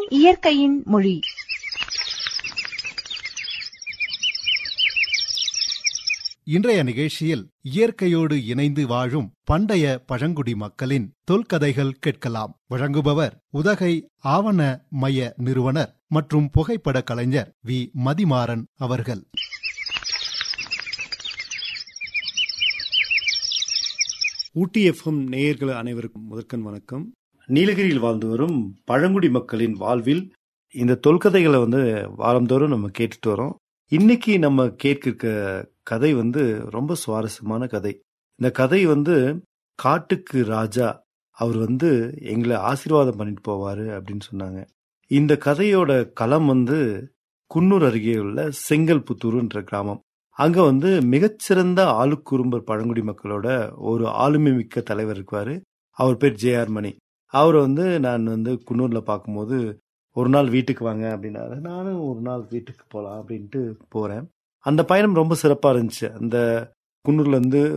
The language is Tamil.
இயற்கையின் மொழி இன்றைய நிகழ்ச்சியில் இயற்கையோடு இணைந்து வாழும் பண்டைய பழங்குடி மக்களின் தொல்கதைகள் கேட்கலாம் வழங்குபவர் உதகை ஆவண மைய நிறுவனர் மற்றும் புகைப்பட கலைஞர் வி மதிமாறன் அவர்கள் ஊட்டி எஃப்எம் நேயர்கள் அனைவருக்கும் முதற்கண் வணக்கம் நீலகிரியில் வாழ்ந்து வரும் பழங்குடி மக்களின் வாழ்வில் இந்த தொல்கதைகளை வந்து வாரந்தோறும் நம்ம கேட்டுட்டு வரோம் இன்னைக்கு நம்ம கேட்க கதை வந்து ரொம்ப சுவாரஸ்யமான கதை இந்த கதை வந்து காட்டுக்கு ராஜா அவர் வந்து எங்களை ஆசீர்வாதம் பண்ணிட்டு போவாரு அப்படின்னு சொன்னாங்க இந்த கதையோட களம் வந்து குன்னூர் அருகே உள்ள செங்கல்புத்தூர்ன்ற கிராமம் அங்க வந்து மிகச்சிறந்த ஆளுக்குறும்பர் பழங்குடி மக்களோட ஒரு ஆளுமை மிக்க தலைவர் இருக்குவாரு அவர் பேர் ஜே ஆர் மணி அவரை வந்து நான் வந்து குன்னூர்ல பார்க்கும்போது ஒரு நாள் வீட்டுக்கு வாங்க அப்படின்னாரு நானும் ஒரு நாள் வீட்டுக்கு போகலாம் அப்படின்ட்டு போறேன் அந்த பயணம் ரொம்ப சிறப்பா இருந்துச்சு அந்த குன்னூர்ல இருந்து